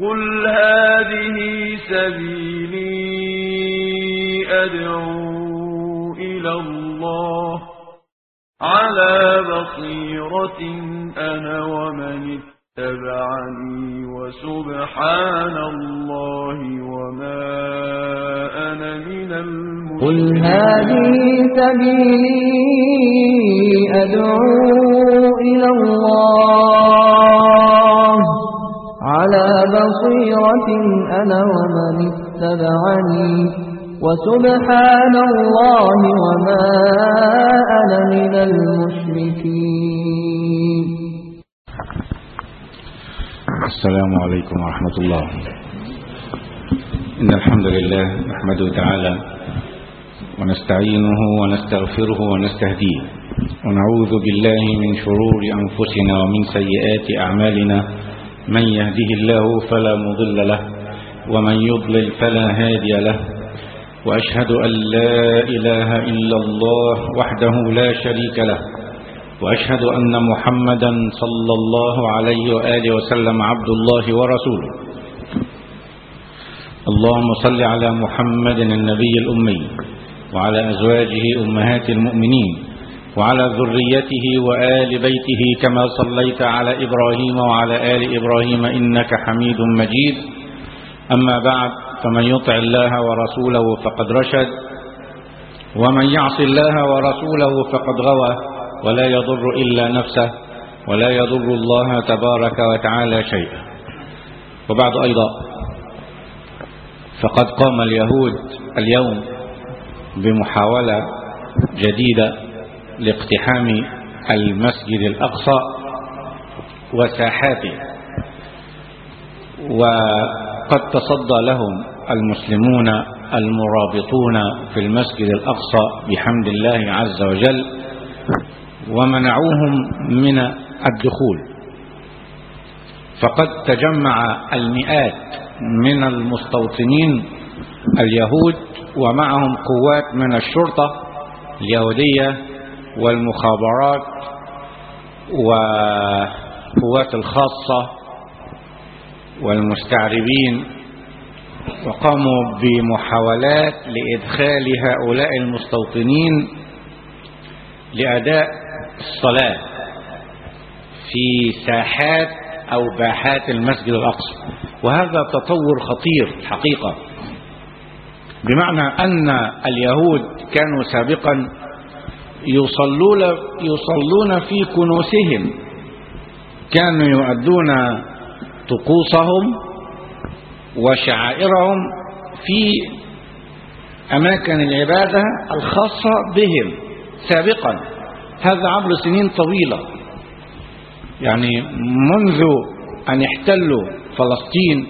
قل هذه سبيلي أدعو إلى الله على بصيرة أنا ومن اتبعني وسبحان الله وما أنا من قل المشركين هذه سبيلي أدعو إلى الله على بصيرة أنا ومن اتبعني وسبحان الله وما أنا من المشركين السلام عليكم ورحمة الله إن الحمد لله نحمده تعالى ونستعينه ونستغفره ونستهديه ونعوذ بالله من شرور أنفسنا ومن سيئات أعمالنا من يهده الله فلا مضل له ومن يضلل فلا هادي له وأشهد أن لا إله إلا الله وحده لا شريك له وأشهد أن محمدا صلى الله عليه وآله وسلم عبد الله ورسوله اللهم صل على محمد النبي الأمي وعلى أزواجه أمهات المؤمنين وعلى ذريته وآل بيته كما صليت على إبراهيم وعلى آل إبراهيم إنك حميد مجيد أما بعد فمن يطع الله ورسوله فقد رشد ومن يعص الله ورسوله فقد غوى ولا يضر إلا نفسه ولا يضر الله تبارك وتعالى شيئا وبعد أيضا فقد قام اليهود اليوم بمحاولة جديدة لاقتحام المسجد الأقصى وساحاته وقد تصدى لهم المسلمون المرابطون في المسجد الأقصى بحمد الله عز وجل ومنعوهم من الدخول فقد تجمع المئات من المستوطنين اليهود ومعهم قوات من الشرطة اليهودية والمخابرات والقوات الخاصة والمستعربين وقاموا بمحاولات لإدخال هؤلاء المستوطنين لأداء الصلاة في ساحات أو باحات المسجد الأقصى وهذا تطور خطير الحقيقة بمعنى أن اليهود كانوا سابقا يصلون, يصلون في كنوسهم كانوا يؤدون طقوسهم وشعائرهم في أماكن العبادة الخاصة بهم سابقا هذا عبر سنين طويلة يعني منذ أن احتلوا فلسطين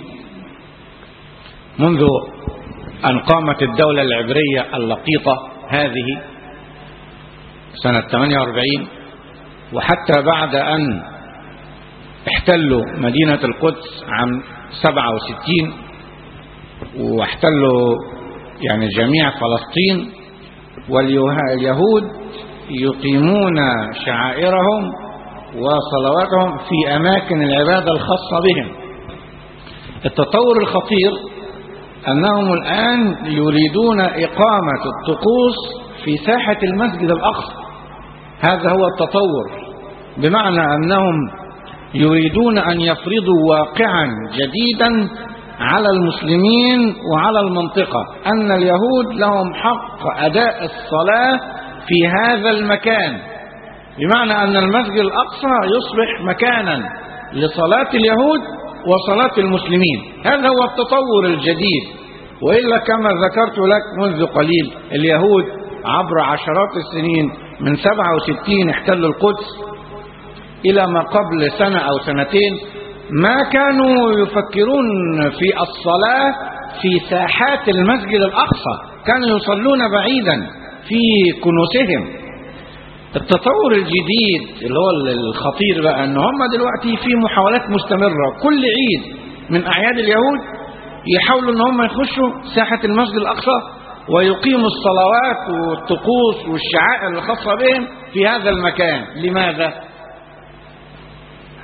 منذ أن قامت الدولة العبرية اللقيطة هذه سنة 48 وحتى بعد أن احتلوا مدينة القدس عام 67 واحتلوا يعني جميع فلسطين واليهود يقيمون شعائرهم وصلواتهم في أماكن العبادة الخاصة بهم التطور الخطير أنهم الآن يريدون إقامة الطقوس في ساحة المسجد الأقصى هذا هو التطور بمعنى أنهم يريدون أن يفرضوا واقعا جديدا على المسلمين وعلى المنطقة أن اليهود لهم حق أداء الصلاة في هذا المكان بمعنى أن المسجد الأقصى يصبح مكانا لصلاة اليهود وصلاة المسلمين هذا هو التطور الجديد وإلا كما ذكرت لك منذ قليل اليهود عبر عشرات السنين من 67 احتلوا القدس إلى ما قبل سنة أو سنتين ما كانوا يفكرون في الصلاة في ساحات المسجد الأقصى كانوا يصلون بعيدا في كنوسهم التطور الجديد اللي هو الخطير بقى ان هم دلوقتي في محاولات مستمرة كل عيد من اعياد اليهود يحاولوا ان هم يخشوا ساحة المسجد الاقصى ويقيموا الصلوات والطقوس والشعائر الخاصة بهم في هذا المكان لماذا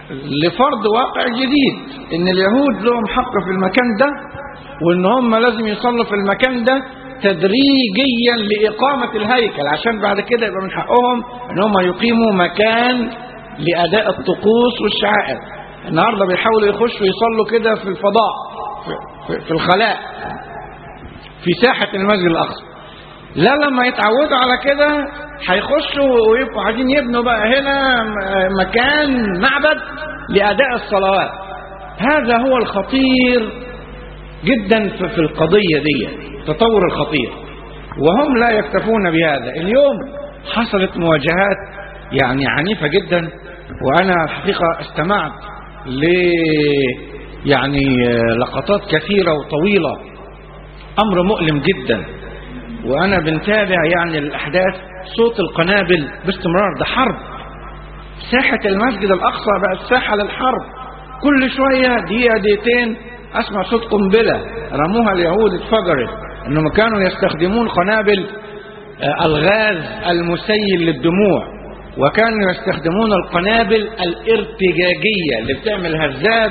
لفرض واقع جديد ان اليهود لهم حق في المكان ده وان هم لازم يصلوا في المكان ده تدريجيا لإقامة الهيكل عشان بعد كده يبقى من حقهم ان هم يقيموا مكان لأداء الطقوس والشعائر النهارده بيحاولوا يخشوا يصلوا كده في الفضاء في, في, في الخلاء في ساحة المسجد الأقصى لا لما يتعودوا على كده هيخشوا ويبقوا عايزين يبنوا بقى هنا مكان معبد لأداء الصلوات هذا هو الخطير جدا في القضية دي التطور الخطير وهم لا يكتفون بهذا اليوم حصلت مواجهات يعني عنيفة جدا وأنا الحقيقة استمعت ل يعني لقطات كثيرة وطويلة أمر مؤلم جدا وأنا بنتابع يعني الأحداث صوت القنابل باستمرار ده حرب ساحة المسجد الأقصى بقت ساحة للحرب كل شوية دقيقة دقيقتين أسمع صوت قنبلة رموها اليهود اتفجرت أنهم كانوا يستخدمون قنابل الغاز المسيل للدموع وكانوا يستخدمون القنابل الارتجاجية اللي بتعمل هزات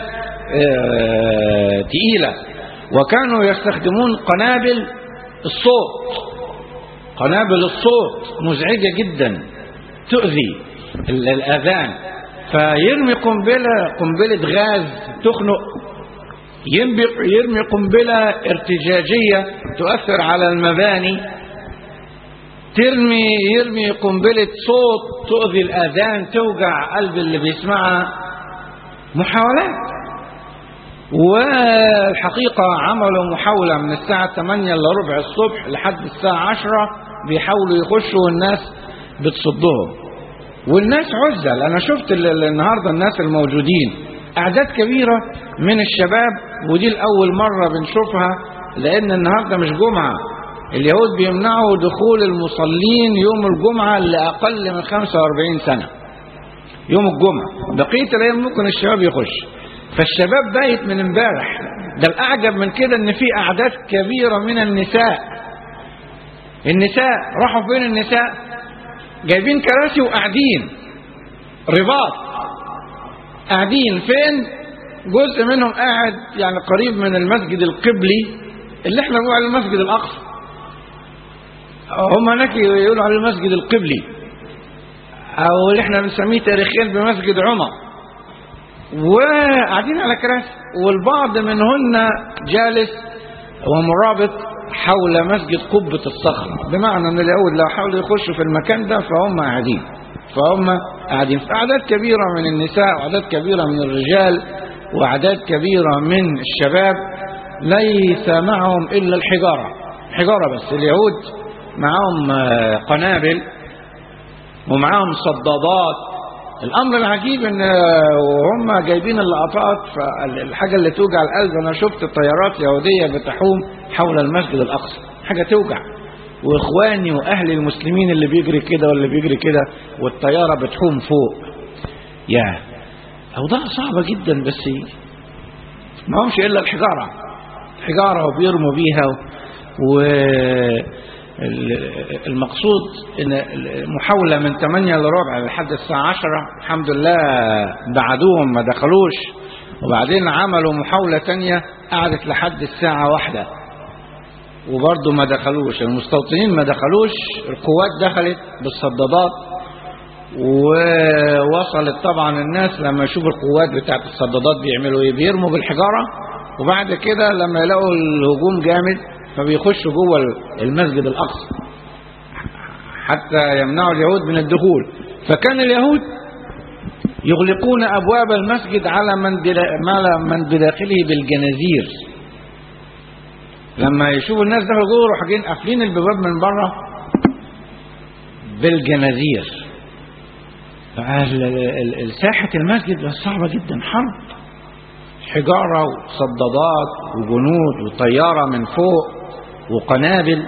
تقيلة وكانوا يستخدمون قنابل الصوت قنابل الصوت مزعجة جدا تؤذي الأذان فيرمي قنبلة قنبلة غاز تخنق يرمي قنبلة ارتجاجية تؤثر على المباني ترمي يرمي قنبلة صوت تؤذي الآذان توجع قلب اللي بيسمعها محاولات والحقيقة عملوا محاولة من الساعة 8 إلا ربع الصبح لحد الساعة 10 بيحاولوا يخشوا والناس بتصدهم والناس عزل أنا شفت النهاردة الناس الموجودين أعداد كبيرة من الشباب ودي الأول مرة بنشوفها لأن النهاردة مش جمعة اليهود بيمنعوا دخول المصلين يوم الجمعة لأقل من 45 سنة يوم الجمعة بقية الأيام ممكن الشباب يخش فالشباب بايت من امبارح ده الأعجب من كده إن في أعداد كبيرة من النساء النساء راحوا فين النساء جايبين كراسي وقاعدين رباط قاعدين فين جزء منهم قاعد يعني قريب من المسجد القبلي اللي احنا بنقول عليه المسجد الأقصى هم هناك يقولوا عليه المسجد القبلي او اللي احنا بنسميه تاريخيا بمسجد عمر وقاعدين على كراسي والبعض منهن جالس ومرابط حول مسجد قبة الصخرة بمعنى ان اليهود لو حاولوا يخشوا في المكان ده فهم قاعدين فهم قاعدين في اعداد كبيرة من النساء واعداد كبيرة من الرجال واعداد كبيرة من الشباب ليس معهم الا الحجارة حجارة بس اليهود معاهم قنابل ومعاهم صدادات الامر العجيب ان وهم جايبين اللقطات فالحاجه اللي توجع القلب انا شفت طيارات يهوديه بتحوم حول المسجد الاقصى حاجه توجع واخواني واهلي المسلمين اللي بيجري كده واللي بيجري كده والطياره بتحوم فوق يا اوضاع صعبه جدا بس ما همش الا الحجاره الحجاره وبيرموا بيها و المقصود ان محاولة من 8 لربع لحد الساعة 10 الحمد لله بعدوهم ما دخلوش وبعدين عملوا محاولة تانية قعدت لحد الساعة واحدة وبرضه ما دخلوش المستوطنين ما دخلوش القوات دخلت بالصدادات ووصلت طبعا الناس لما يشوفوا القوات بتاعت الصدادات بيعملوا ايه بيرموا بالحجارة وبعد كده لما يلاقوا الهجوم جامد فبيخشوا جوه المسجد الأقصى حتى يمنعوا اليهود من الدخول فكان اليهود يغلقون أبواب المسجد على من من بداخله بالجنازير لما يشوفوا الناس دخلوا جوه يروحوا جايين قافلين البواب من بره بالجنازير ساحة المسجد صعبة جدا حرب حجارة وصدادات وجنود وطيارة من فوق وقنابل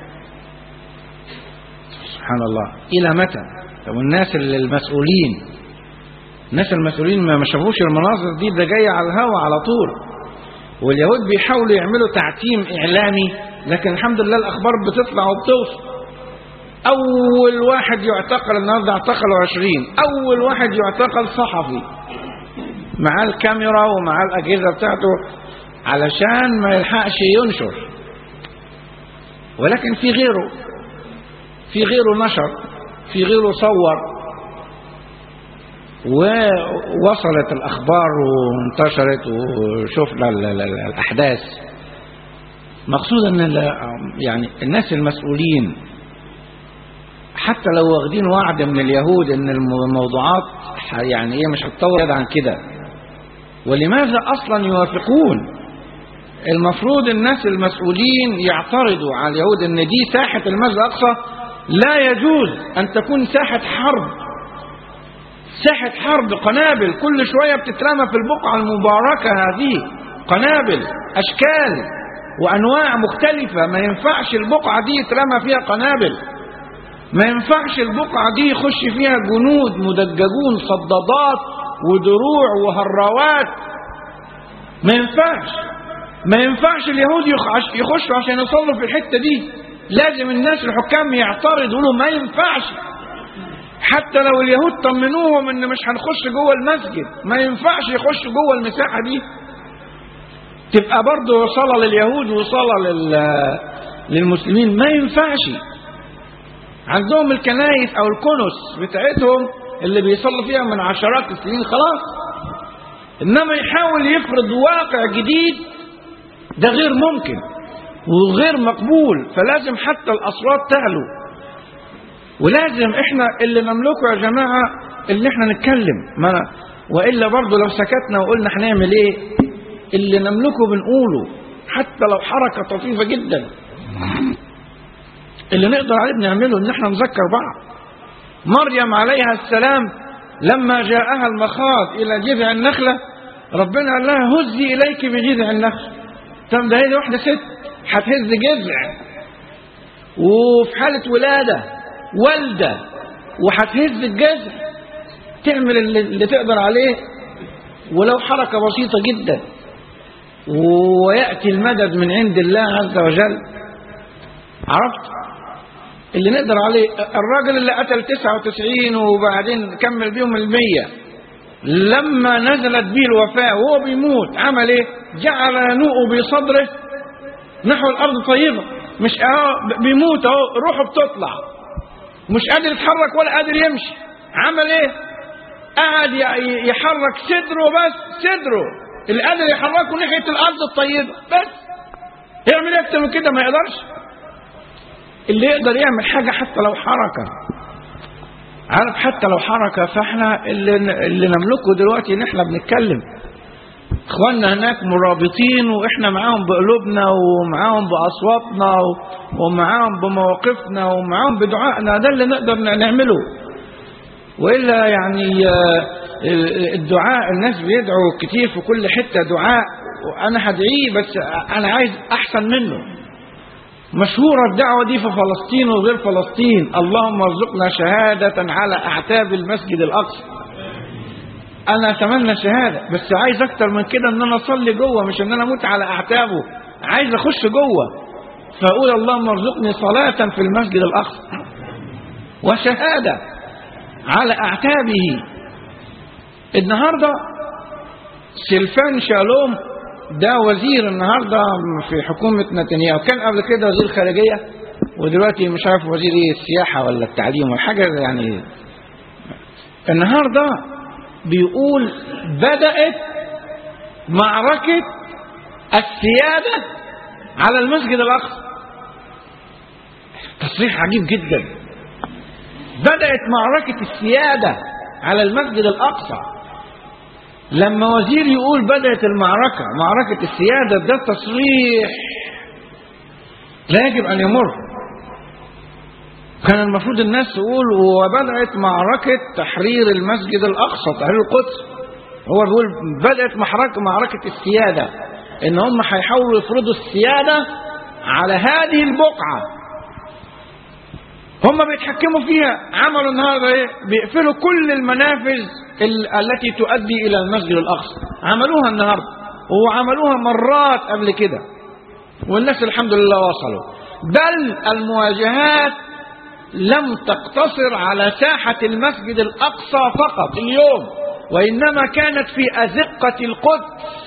سبحان الله إلى متى طب الناس المسؤولين الناس المسؤولين ما شافوش المناظر دي ده جاية على الهوا على طول واليهود بيحاولوا يعملوا تعتيم إعلامي لكن الحمد لله الأخبار بتطلع وبتوصل أول واحد يعتقل النهارده اعتقلوا عشرين أول واحد يعتقل صحفي معاه الكاميرا ومعاه الأجهزة بتاعته علشان ما يلحقش ينشر ولكن في غيره في غيره نشر في غيره صور ووصلت الأخبار وانتشرت وشفنا ال- ال- ال- الأحداث مقصود أن ال- يعني الناس المسؤولين حتى لو واخدين وعد من اليهود ان الموضوعات ح- يعني ايه مش هتطور زيادة عن كده ولماذا اصلا يوافقون المفروض الناس المسؤولين يعترضوا على اليهود ان دي ساحة المسجد الاقصى لا يجوز ان تكون ساحة حرب ساحة حرب قنابل كل شوية بتترمى في البقعة المباركة هذه قنابل اشكال وانواع مختلفة ما ينفعش البقعة دي يترمى فيها قنابل ما ينفعش البقعة دي يخش فيها جنود مدججون صدادات ودروع وهراوات ما ينفعش ما ينفعش اليهود يخش- يخشوا عشان يصلوا في الحتة دي لازم الناس الحكام يعترضوا يقولوا ما ينفعش حتى لو اليهود طمنوهم ان مش هنخش جوه المسجد ما ينفعش يخشوا جوه المساحة دي تبقى برضه صلاة لليهود وصلاة لل... للمسلمين ما ينفعش عندهم الكنائس او الكنس بتاعتهم اللي بيصلوا فيها من عشرات السنين خلاص انما يحاول يفرض واقع جديد ده غير ممكن وغير مقبول فلازم حتى الاصوات تعلو ولازم احنا اللي نملكه يا جماعه اللي احنا نتكلم ما والا برضه لو سكتنا وقلنا هنعمل ايه اللي نملكه بنقوله حتى لو حركه طفيفه جدا اللي نقدر عليه بنعمله ان احنا نذكر بعض مريم عليها السلام لما جاءها المخاض الى جذع النخله ربنا قال لها هزي اليك بجذع النخله طب ده هي دي واحده ست هتهز جذع وفي حاله ولاده والده وهتهز الجذع تعمل اللي, اللي تقدر عليه ولو حركه بسيطه جدا وياتي المدد من عند الله عز وجل عرفت اللي نقدر عليه الراجل اللي قتل 99 وبعدين كمل بيهم المية لما نزلت به الوفاة وهو بيموت عمل ايه جعل ينوء بصدره نحو الارض طيبة مش اهو بيموت اهو روحه بتطلع مش قادر يتحرك ولا قادر يمشي عمل ايه قعد ي- يحرك صدره بس صدره اللي قادر يحركه ناحية الارض الطيبة بس يعمل ايه اكتر من كده ما يقدرش اللي يقدر يعمل حاجة حتى لو حركة عارف حتى لو حركة فاحنا اللي, اللي نملكه دلوقتي ان احنا بنتكلم اخواننا هناك مرابطين واحنا معاهم بقلوبنا ومعاهم باصواتنا و- ومعاهم بمواقفنا ومعاهم بدعائنا ده اللي نقدر نعمله والا يعني آه، الدعاء الناس بيدعوا كتير في كل حته دعاء وانا هدعيه بس انا عايز احسن منه مشهورة الدعوة دي في فلسطين وغير فلسطين اللهم ارزقنا شهادة على أعتاب المسجد الأقصى أنا أتمنى شهادة بس عايز أكتر من كده إن أنا أصلي جوه مش إن أنا أموت على أعتابه عايز أخش جوه فأقول اللهم ارزقني صلاة في المسجد الأقصى وشهادة على أعتابه النهاردة سلفان شالوم ده وزير النهارده في حكومة نتنياهو كان قبل كده وزير خارجية ودلوقتي مش عارف وزير ايه السياحة ولا التعليم ولا حاجة يعني النهارده بيقول بدأت معركة السيادة على المسجد الأقصى تصريح عجيب جدا بدأت معركة السيادة على المسجد الأقصى لما وزير يقول بدأت المعركة معركة السيادة ده تصريح لا يجب أن يمر كان المفروض الناس تقول وبدأت معركة تحرير المسجد الأقصى تحرير القدس هو بيقول بدأت معركة معركة السيادة إن هم هيحاولوا يفرضوا السيادة على هذه البقعة هم بيتحكموا فيها عملوا النهارده ايه بيقفلوا كل المنافذ ال- التي تؤدي الى المسجد الاقصى عملوها النهارده وعملوها مرات قبل كده والناس الحمد لله وصلوا بل المواجهات لم تقتصر على ساحة المسجد الأقصى فقط اليوم وإنما كانت في أزقة القدس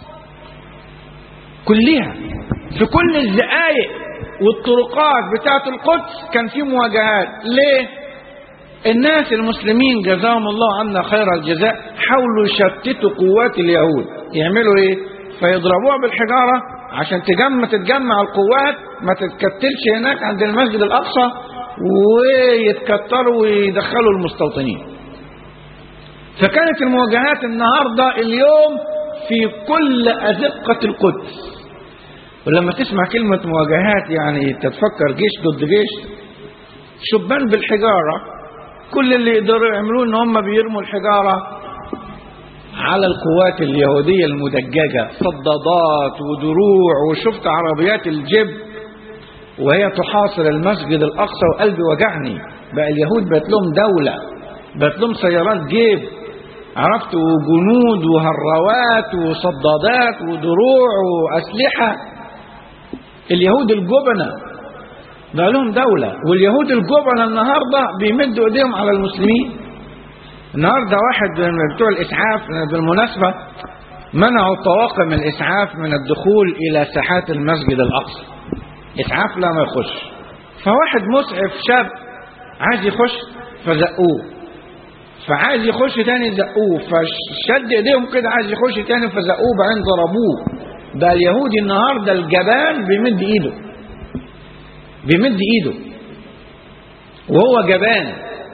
كلها في كل الزقايق والطرقات بتاعة القدس كان في مواجهات ليه الناس المسلمين جزاهم الله عنا خير الجزاء حاولوا يشتتوا قوات اليهود يعملوا ايه فيضربوها بالحجارة عشان تجمع تتجمع القوات ما تتكتلش هناك عند المسجد الأقصى ويتكتروا ويدخلوا المستوطنين فكانت المواجهات النهاردة اليوم في كل أزقة القدس ولما تسمع كلمة مواجهات يعني تتفكر جيش ضد جيش شبان بالحجارة كل اللي يقدروا يعملوه ان هم بيرموا الحجارة على القوات اليهودية المدججة صدادات ودروع وشفت عربيات الجيب وهي تحاصر المسجد الأقصى وقلبي وجعني بقى اليهود بقت لهم دولة بقت لهم سيارات جيب عرفت وجنود وهروات وصدادات ودروع وأسلحة اليهود الجبنة بقى لهم دولة واليهود الجبنة النهاردة بيمدوا ايديهم على المسلمين النهاردة واحد من بتوع الإسعاف بالمناسبة منعوا طواقم الإسعاف من الدخول إلى ساحات المسجد الأقصى إسعاف لا ما يخش فواحد مسعف شاب عايز يخش فزقوه فعايز يخش تاني زقوه فشد ايديهم كده عايز يخش تاني فزقوه بعدين ضربوه بقى اليهودي النهارده الجبان بيمد ايده بيمد ايده وهو جبان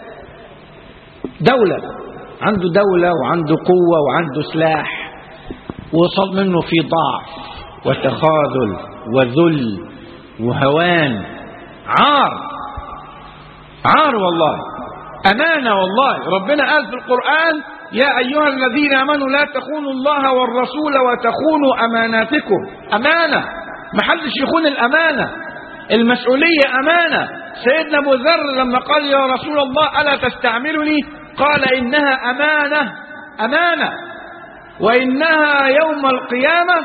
دولة عنده دولة وعنده قوة وعنده سلاح وصل منه في ضعف وتخاذل وذل وهوان عار عار والله أمانة والله ربنا قال في القرآن يا أيها الذين آمنوا لا تخونوا الله والرسول وتخونوا أماناتكم أمانة محدش يخون الأمانة المسؤولية أمانة سيدنا أبو ذر لما قال يا رسول الله ألا تستعملني قال إنها أمانة أمانة وإنها يوم القيامة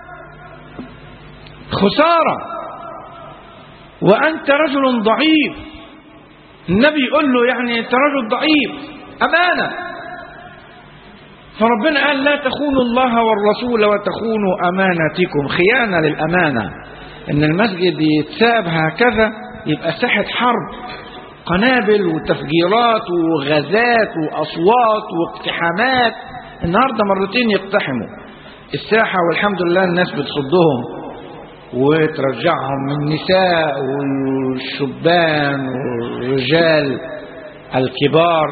خسارة وأنت رجل ضعيف النبي يقول له يعني أنت رجل ضعيف أمانة فربنا قال لا تخونوا الله والرسول وتخونوا أماناتكم خيانة للأمانة إن المسجد يتساب هكذا يبقى ساحة حرب قنابل وتفجيرات وغازات وأصوات واقتحامات النهاردة مرتين يقتحموا الساحة والحمد لله الناس بتصدهم وترجعهم من النساء والشبان والرجال الكبار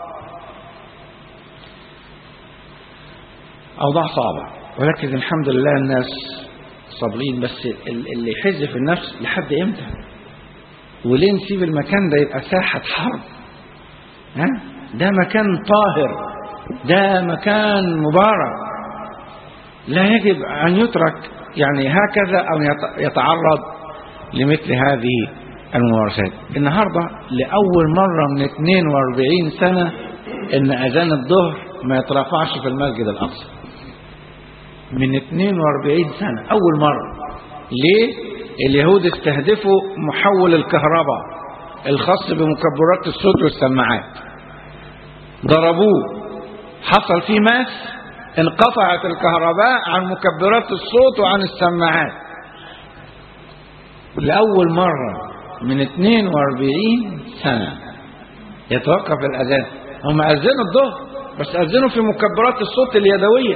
أوضاع صعبة ولكن الحمد لله الناس صابرين بس اللي يحز في النفس لحد امتى وليه نسيب المكان ده يبقى ساحة حرب ها ده مكان طاهر ده مكان مبارك لا يجب أن يترك يعني هكذا أو يتعرض لمثل هذه الممارسات النهاردة لأول مرة من 42 سنة إن أذان الظهر ما يترفعش في المسجد الأقصى من 42 سنة أول مرة ليه؟ اليهود استهدفوا محول الكهرباء الخاص بمكبرات الصوت والسماعات ضربوه حصل فيه ماس انقطعت الكهرباء عن مكبرات الصوت وعن السماعات لأول مرة من 42 سنة يتوقف الأذان هم أذنوا الظهر بس أذنوا في مكبرات الصوت اليدوية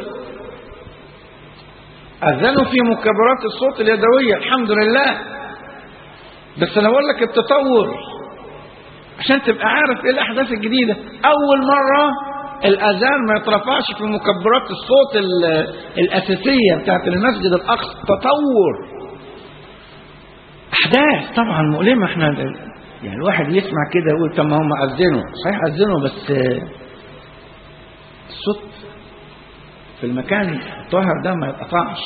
أذنوا في مكبرات الصوت اليدوية الحمد لله بس أنا بقول لك التطور عشان تبقى عارف إيه الأحداث الجديدة أول مرة الأذان ما يترفعش في مكبرات الصوت الأساسية بتاعت المسجد الأقصى تطور أحداث طبعا مؤلمة احنا يعني الواحد يسمع كده يقول طب ما هم أذنوا صحيح أذنوا بس الصوت في المكان الطاهر ده ما يتقطعش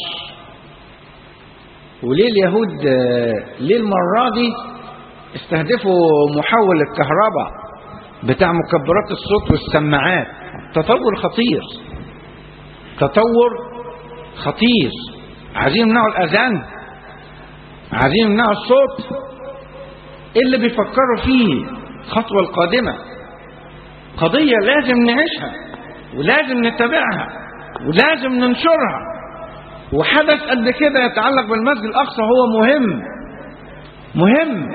وليه اليهود ليه المرة دي استهدفوا محول الكهرباء بتاع مكبرات الصوت والسماعات تطور خطير تطور خطير عايزين يمنعوا الأذان عايزين يمنعوا الصوت ايه اللي بيفكروا فيه الخطوة القادمة قضية لازم نعيشها ولازم نتبعها ولازم ننشرها وحدث قد كده يتعلق بالمسجد الأقصى هو مهم مهم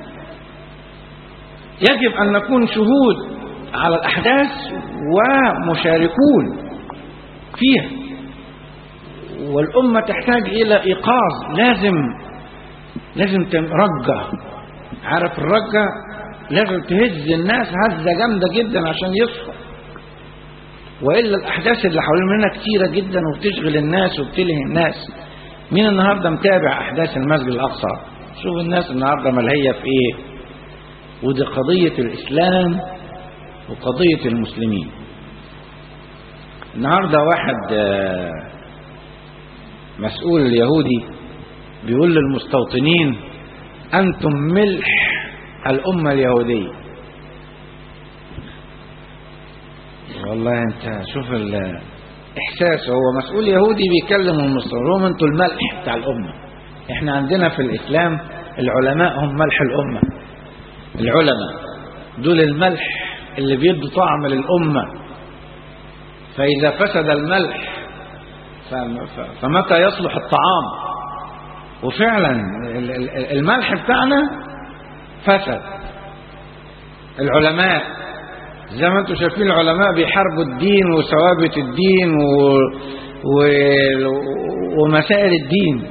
يجب أن نكون شهود على الأحداث ومشاركون فيها والأمة تحتاج إلى إيقاظ لازم لازم ترجع عارف الرجع لازم تهز الناس هزة جامدة جدا عشان يصحوا وإلا الأحداث اللي حوالين مننا كتيرة جدا وبتشغل الناس وبتلهي الناس مين النهاردة متابع أحداث المسجد الأقصى شوف الناس النهاردة ملهية في إيه ودي قضية الإسلام وقضية المسلمين النهاردة واحد مسؤول يهودي بيقول للمستوطنين أنتم ملح الأمة اليهودية والله أنت شوف الإحساس هو مسؤول يهودي بيكلم المستوطنين أنتم الملح بتاع الأمة إحنا عندنا في الإسلام العلماء هم ملح الأمة العلماء دول الملح اللي بيدوا طعم للأمة فإذا فسد الملح فمتى يصلح الطعام وفعلا الملح بتاعنا فسد العلماء زي ما انتم شايفين العلماء بيحاربوا الدين وثوابت الدين و... و... ومسائل الدين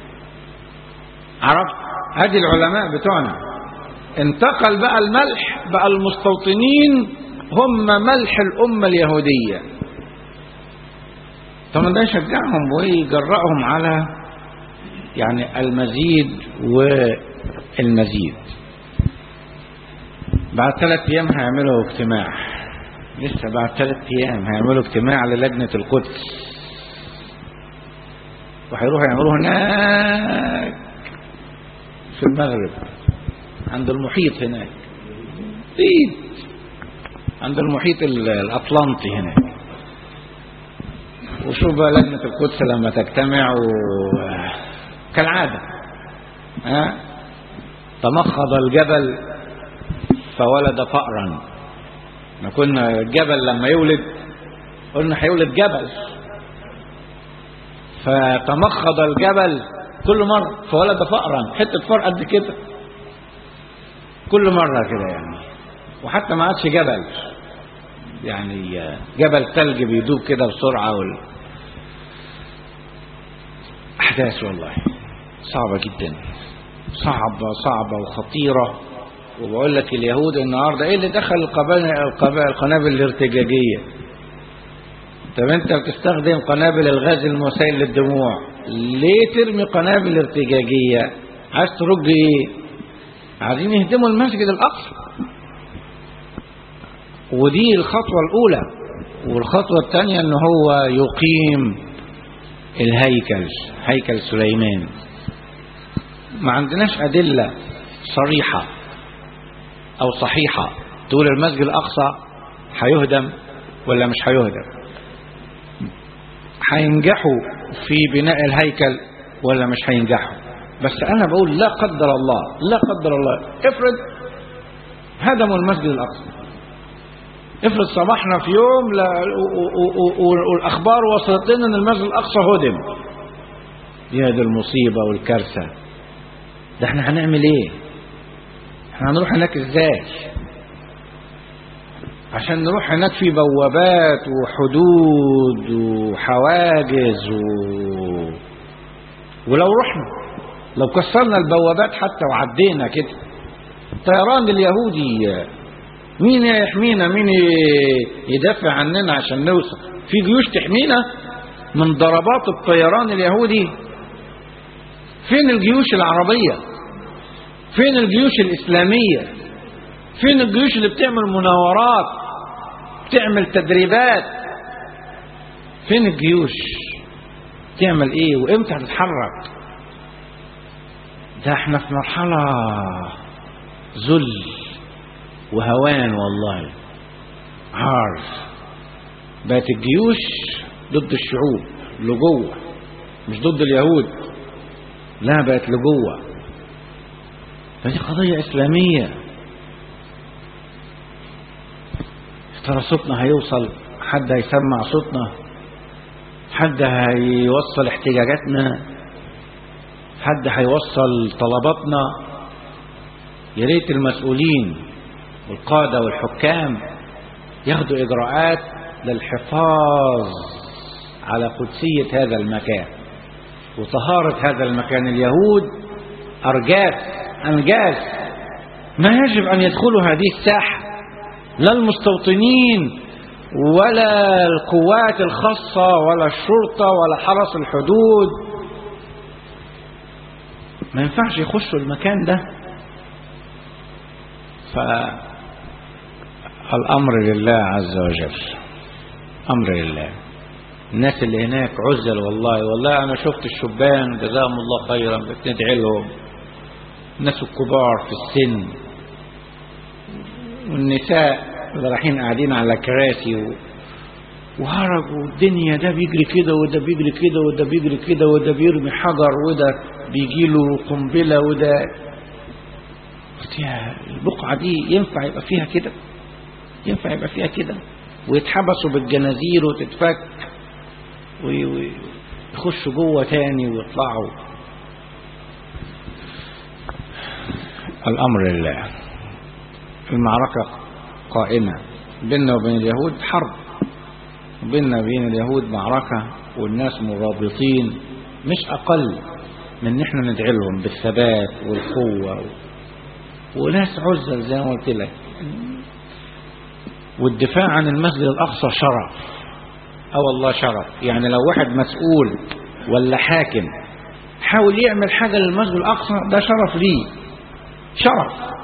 عرفت هذه العلماء بتوعنا انتقل بقى الملح بقى المستوطنين هم ملح الأمة اليهودية طبعا ده يشجعهم ويجرأهم على يعني المزيد والمزيد بعد ثلاث أيام هيعملوا اجتماع لسه بعد ثلاث أيام هيعملوا اجتماع للجنة القدس وهيروحوا يعملوه هناك في المغرب عند المحيط هناك بعيد عند المحيط الأطلنطي هناك وشوف بقى لجنة القدس لما تجتمع و... كالعادة ها تمخض الجبل فولد فأرا ما كنا الجبل لما يولد قلنا هيولد جبل فتمخض الجبل كل مرة فولد فأرا حتة فأر قد كده كل مرة كده يعني وحتى ما عادش جبل يعني جبل ثلج بيدوب كده بسرعة وال... أحداث والله صعبة جدا صعبة صعبة وخطيرة وبقول لك اليهود النهاردة ايه اللي دخل القبائل القبائل القنابل الارتجاجية طب انت بتستخدم قنابل الغاز المسيل للدموع ليه ترمي قنابل ارتجاجية عايز ترج ايه عايزين يهدموا المسجد الاقصى ودي الخطوة الاولى والخطوة الثانية ان هو يقيم الهيكل هيكل سليمان ما عندناش أدلة صريحة أو صحيحة تقول المسجد الأقصى هيهدم ولا مش هيهدم هينجحوا في بناء الهيكل ولا مش هينجحوا بس أنا بقول لا قدر الله لا قدر الله افرض هدموا المسجد الأقصى افرض صباحنا في يوم لا والأخبار وصلت لنا أن المسجد الأقصى هدم يا دي المصيبة والكارثة ده احنا هنعمل ايه احنا هنروح هناك ازاي عشان نروح هناك في بوابات وحدود وحواجز و... ولو رحنا لو كسرنا البوابات حتى وعدينا كده الطيران اليهودي مين يحمينا مين يدافع عننا عشان نوصل في جيوش تحمينا من ضربات الطيران اليهودي فين الجيوش العربية فين الجيوش الإسلامية فين الجيوش اللي بتعمل مناورات بتعمل تدريبات فين الجيوش تعمل ايه وامتى هتتحرك ده احنا في مرحلة ذل وهوان والله عار بقت الجيوش ضد الشعوب لجوه مش ضد اليهود لا بقت لجوه فدي قضية إسلامية ترى صوتنا هيوصل حد هيسمع صوتنا حد هيوصل احتجاجاتنا حد هيوصل طلباتنا يا ريت المسؤولين والقادة والحكام ياخدوا إجراءات للحفاظ على قدسية هذا المكان وطهارة هذا المكان اليهود أرجاس أنجاز ما يجب أن يدخلوا هذه الساحة لا المستوطنين ولا القوات الخاصة ولا الشرطة ولا حرس الحدود ما ينفعش يخشوا المكان ده فالأمر لله عز وجل أمر لله الناس اللي هناك عزل والله والله أنا شفت الشبان جزاهم الله خيرا بندعي لهم الناس الكبار في السن والنساء اللي رايحين قاعدين على كراسي و... وهرج والدنيا ده بيجري كده وده بيجري كده وده بيجري كده وده بيرمي حجر وده بيجي له قنبله وده قلت يا البقعه دي ينفع يبقى فيها كده ينفع يبقى فيها كده ويتحبسوا بالجنازير وتتفك ويخشوا جوه تاني ويطلعوا الامر لله المعركه قائمه بيننا وبين اليهود حرب وبيننا وبين اليهود معركه والناس مرابطين مش اقل من ان احنا ندعي لهم بالثبات والقوه و... وناس عزل زي ما قلت لك والدفاع عن المسجد الاقصى شرف اه والله شرف يعني لو واحد مسؤول ولا حاكم حاول يعمل حاجه للمسجد الاقصى ده شرف ليه شرف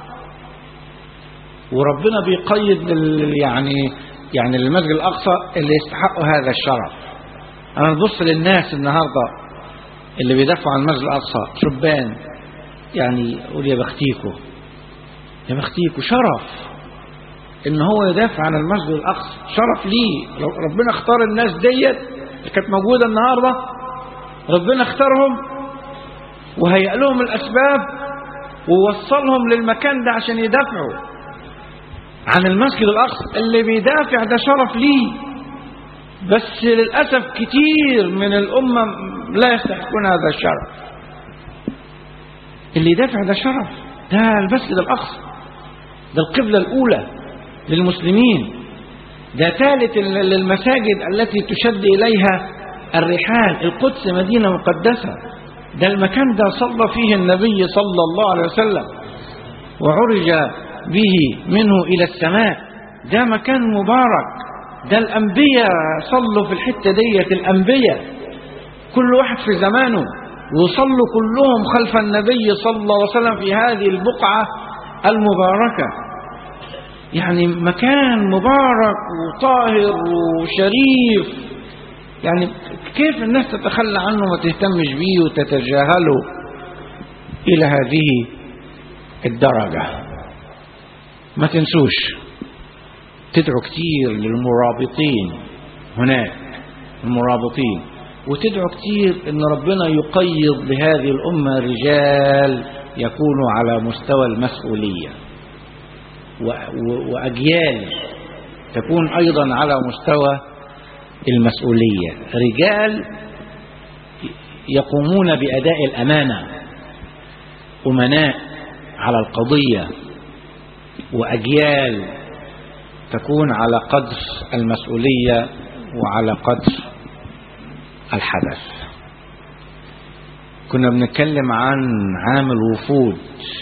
وربنا بيقيد يعني يعني المسجد الاقصى اللي يستحقوا هذا الشرف انا نبص للناس النهارده اللي بيدافعوا عن المسجد الاقصى شبان يعني يقول يا بختيكوا يا بختيكوا شرف ان هو يدافع عن المسجد الاقصى شرف ليه لو ربنا اختار الناس ديت اللي كانت موجوده النهارده ربنا اختارهم وهيأ لهم الاسباب ووصلهم للمكان ده عشان يدافعوا عن المسجد الاقصى اللي بيدافع ده شرف ليه بس للاسف كتير من الامه لا يستحقون هذا الشرف اللي يدافع ده شرف ده المسجد الاقصى ده القبله الاولى للمسلمين ده ثالث للمساجد التي تشد إليها الرحال القدس مدينة مقدسة ده المكان ده صلى فيه النبي صلى الله عليه وسلم وعرج به منه إلى السماء ده مكان مبارك ده الأنبياء صلوا في الحتة ديت الأنبياء كل واحد في زمانه وصلوا كلهم خلف النبي صلى الله عليه وسلم في هذه البقعة المباركة يعني مكان مبارك وطاهر وشريف يعني كيف الناس تتخلى عنه وما تهتمش بيه وتتجاهله إلى هذه الدرجة ما تنسوش تدعو كتير للمرابطين هناك المرابطين وتدعو كتير ان ربنا يقيض لهذه الأمة رجال يكونوا على مستوى المسؤولية وأجيال تكون أيضا على مستوى المسؤولية رجال يقومون بأداء الأمانة أمناء على القضية وأجيال تكون على قدر المسؤولية وعلى قدر الحدث كنا بنتكلم عن عام الوفود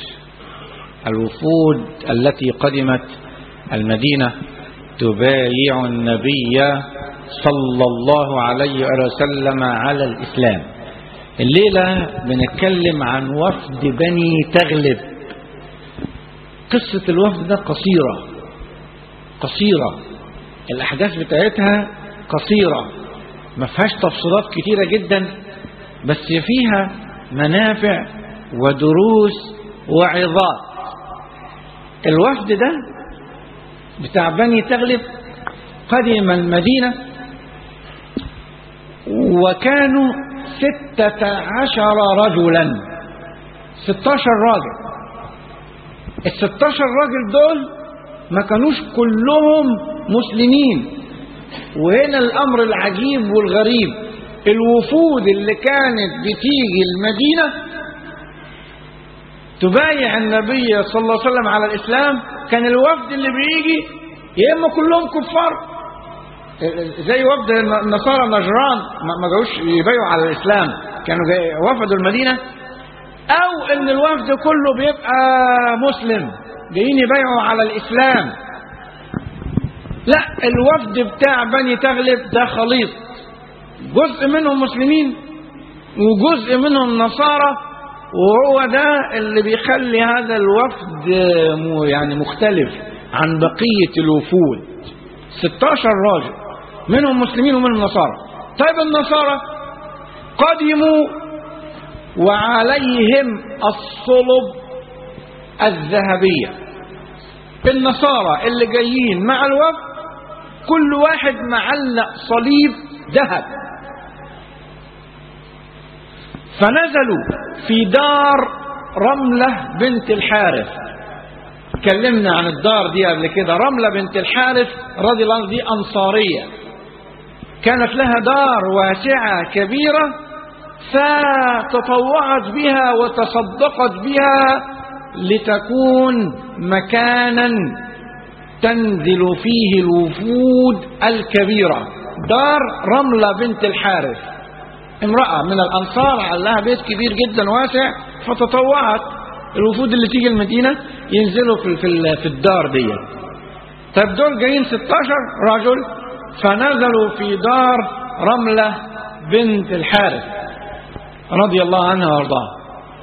الوفود التي قدمت المدينة تبايع النبي صلى الله عليه وسلم على الإسلام الليلة بنتكلم عن وفد بني تغلب قصة الوفد ده قصيرة قصيرة الأحداث بتاعتها قصيرة ما فيهاش تفصيلات كتيرة جدا بس فيها منافع ودروس وعظات الوفد ده بتاع بني تغلب قدم المدينة وكانوا ستة عشر رجلا ستاشر راجل الستاشر راجل دول ما كانوش كلهم مسلمين وهنا الأمر العجيب والغريب الوفود اللي كانت بتيجي المدينة تبايع النبي صلى الله عليه وسلم على الإسلام كان الوفد اللي بيجي يا إما كلهم كفار زي وفد النصارى نجران ما جاوش يبايعوا على الإسلام كانوا جاي وفدوا المدينة أو إن الوفد كله بيبقى مسلم جايين يبايعوا على الإسلام لا الوفد بتاع بني تغلب ده خليط جزء منهم مسلمين وجزء منهم نصارى وهو ده اللي بيخلي هذا الوفد يعني مختلف عن بقية الوفود 16 راجل منهم مسلمين ومنهم نصارى طيب النصارى قدموا وعليهم الصلب الذهبية النصارى اللي جايين مع الوفد كل واحد معلق صليب ذهب فنزلوا في دار رملة بنت الحارث اتكلمنا عن الدار دي قبل كده رملة بنت الحارث رضي الله عنها دي أنصارية كانت لها دار واسعة كبيرة فتطوعت بها وتصدقت بها لتكون مكانا تنزل فيه الوفود الكبيرة دار رملة بنت الحارث امرأة من الأنصار على لها بيت كبير جدا واسع فتطوعت الوفود اللي تيجي المدينة ينزلوا في, في, في الدار دي طيب دول جايين 16 رجل فنزلوا في دار رملة بنت الحارث رضي الله عنها وارضاها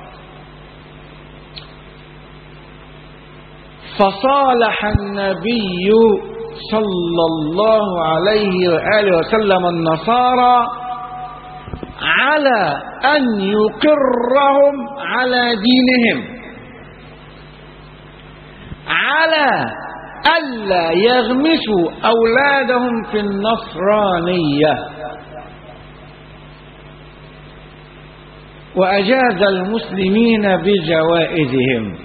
فصالح النبي صلى الله عليه وآله وسلم النصارى على أن يقرهم على دينهم على ألا يغمسوا أولادهم في النصرانية وأجاز المسلمين بجوائزهم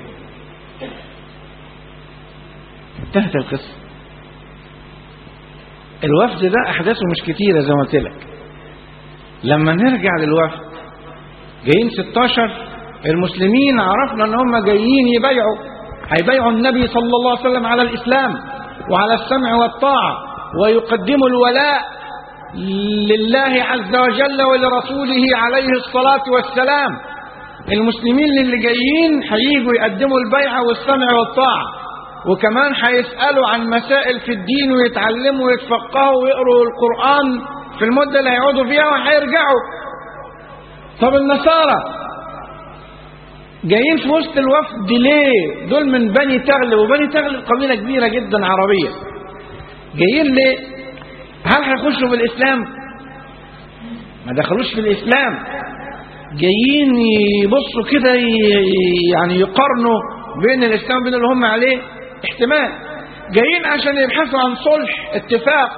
انتهت القصة الوفد ده أحداثه مش كتيرة زي ما قلت لك لما نرجع للوفد جايين 16 المسلمين عرفنا ان هم جايين يبايعوا هيبايعوا النبي صلى الله عليه وسلم على الإسلام وعلى السمع والطاعة ويقدموا الولاء لله عز وجل ولرسوله عليه الصلاة والسلام المسلمين اللي جايين هيجوا يقدموا البيعة والسمع والطاعة وكمان هيسألوا عن مسائل في الدين ويتعلموا ويتفقهوا ويقروا القرآن في المدة اللي هيقعدوا فيها وهيرجعوا طب النصارى جايين في وسط الوفد ليه دول من بني تغلب وبني تغلب قبيلة كبيرة جدا عربية جايين ليه هل هيخشوا في الإسلام ما دخلوش في الإسلام جايين يبصوا كده يعني يقارنوا بين الإسلام وبين اللي هم عليه احتمال جايين عشان يبحثوا عن صلح اتفاق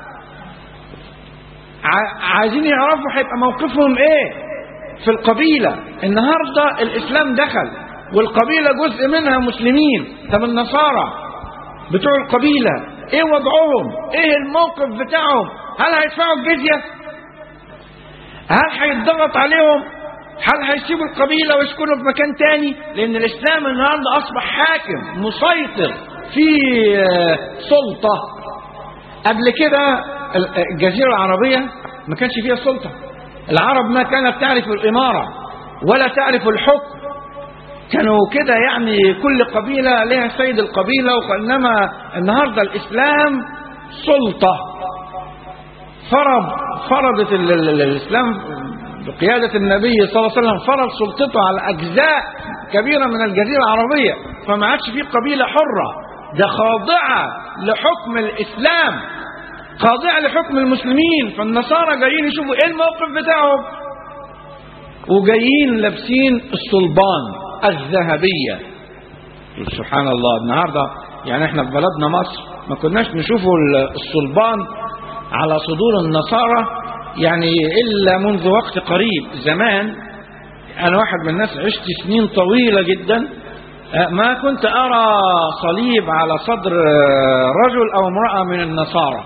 عايزين يعرفوا هيبقى موقفهم ايه في القبيلة النهاردة الإسلام دخل والقبيلة جزء منها مسلمين طب النصارى بتوع القبيلة ايه وضعهم ايه الموقف بتاعهم هل هيدفعوا الجزية هل هيتضغط عليهم هل هيسيبوا القبيلة ويسكنوا في مكان تاني لان الاسلام النهاردة اصبح حاكم مسيطر في سلطة قبل كده الجزيرة العربية ما كانش فيها سلطة العرب ما كانت تعرف الإمارة ولا تعرف الحكم كانوا كده يعني كل قبيلة لها سيد القبيلة وإنما النهاردة الإسلام سلطة فرض فرضت ال ال الإسلام بقيادة النبي صلى الله عليه وسلم فرض سلطته على أجزاء كبيرة من الجزيرة العربية فما عادش في قبيلة حرة ده خاضعة لحكم الإسلام خاضعة لحكم المسلمين فالنصارى جايين يشوفوا ايه الموقف بتاعهم وجايين لابسين الصلبان الذهبية سبحان الله النهاردة يعني احنا في بلدنا مصر ما كناش نشوفوا الصلبان على صدور النصارى يعني إلا منذ وقت قريب زمان أنا واحد من الناس عشت سنين طويلة جدا ما كنت أرى صليب على صدر رجل أو امرأة من النصارى